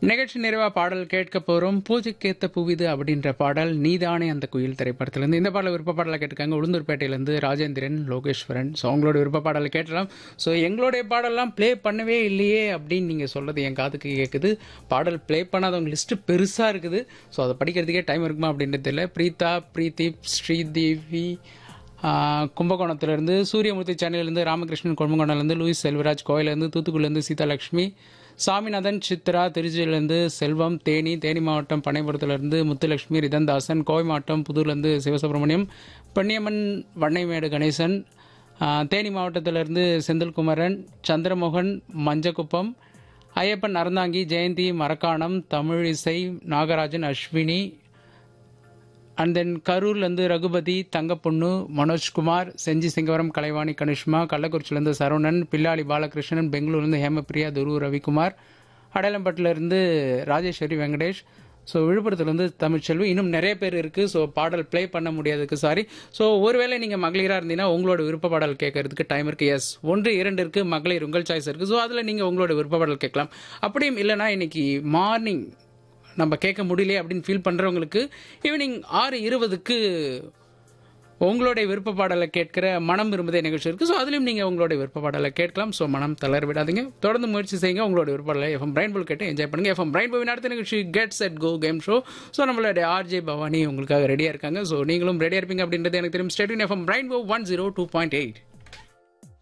நிகழ்ச்சி நிறைவா பாடல் கேட்க போறோம் பூஜைக்கேத்த பூவிது அப்படின்ற பாடல் நீதானே அந்த குயில் திரைப்படத்திலிருந்து இந்த பாடல் விருப்ப பாடலை கேட்டிருக்காங்க உளுந்தூர்பேட்டையிலேருந்து ராஜேந்திரன் லோகேஸ்வரன் ஸோ அவங்களோட விருப்ப பாடலை கேட்டலாம் ஸோ எங்களுடைய பாடலாம் ப்ளே பண்ணவே இல்லையே அப்படின்னு நீங்கள் சொல்றது என் காதுக்கு கேட்குது பாடல் ப்ளே பண்ணாதவங்க லிஸ்ட்டு பெருசாக இருக்குது ஸோ அதை படிக்கிறதுக்கே டைம் இருக்குமா அப்படின்றது தெரியல பிரீதா பிரீதீப் ஸ்ரீதேவி ஆஹ் கும்பகோணத்திலிருந்து சூரியமூர்த்தி சென்னையிலேருந்து ராமகிருஷ்ணன் கும்பகோணம்லேருந்து லூயிஸ் செல்வராஜ் கோயிலேருந்து தூத்துக்குடிலேருந்து சீதாலட்சுமி சாமிநாதன் சித்ரா திருச்சியிலேருந்து செல்வம் தேனி தேனி மாவட்டம் பனைபுரத்துலேருந்து முத்துலட்சுமி ரிதன்தாசன் கோவை மாவட்டம் புதூர்லேருந்து சிவசுப்ரமணியம் பன்னியம்மன் வண்ணைமேடு கணேசன் ஆஹ் தேனி மாவட்டத்திலிருந்து செந்தில்குமரன் சந்திரமோகன் மஞ்சக்குப்பம் ஐயப்பன் அறந்தாங்கி ஜெயந்தி மரக்காணம் தமிழ் இசை நாகராஜன் அஸ்வினி அண்ட் தென் கரூர்லேருந்து ரகுபதி தங்கப்பொண்ணு மனோஜ்குமார் செஞ்சி சிங்கவரம் கலைவாணி கனிஷ்மா கள்ளக்குறிச்சிலேருந்து சரவணன் பில்லாளி பாலகிருஷ்ணன் பெங்களூர்லேருந்து ஹேமபிரியா துரு ரவிக்குமார் அடையலம்பட்டிலேருந்து ராஜேஸ்வரி வெங்கடேஷ் ஸோ விழுப்புரத்துலேருந்து தமிழ்ச்செல்வி இன்னும் நிறைய பேர் இருக்குது ஸோ பாடல் ப்ளே பண்ண முடியாததுக்கு சாரி ஸோ ஒருவேளை நீங்கள் மகளிராக இருந்தீங்கன்னா உங்களோட விருப்ப பாடல் கேட்கறதுக்கு டைம் இருக்குது எஸ் ஒன்று இரண்டு இருக்குது மகளிர் உங்கள் சாய்ஸ் இருக்குது ஸோ அதில் நீங்கள் உங்களோட விருப்ப பாடல் கேட்கலாம் அப்படியும் இல்லைனா இன்னைக்கு மார்னிங் நம்ம கேட்க முடியலையே அப்படின்னு ஃபீல் பண்ணுறவங்களுக்கு ஈவினிங் ஆறு இருபதுக்கு உங்களுடைய விருப்ப பாடலை கேட்கிற மனம் விரும்புதே நிகழ்ச்சி இருக்குது ஸோ அதுலேயும் நீங்கள் உங்களுடைய விருப்ப பாடலை கேட்கலாம் ஸோ மனம் தளர விடாதீங்க தொடர்ந்து முயற்சி செய்யுங்க உங்களோட விருப்ப பாடலை எஃப்எம் பிரைன் புல் கேட்டு என்ஜாய் பண்ணுங்க எஃப்எம் பிரைன் புல் அடுத்த நிகழ்ச்சி get set go game show so நம்மளுடைய ஆர்ஜே பவானி உங்களுக்காக ரெடியாக இருக்காங்க ஸோ நீங்களும் ரெடியாக இருப்பீங்க அப்படின்றது எனக்கு தெரியும் state FM brain one zero two point eight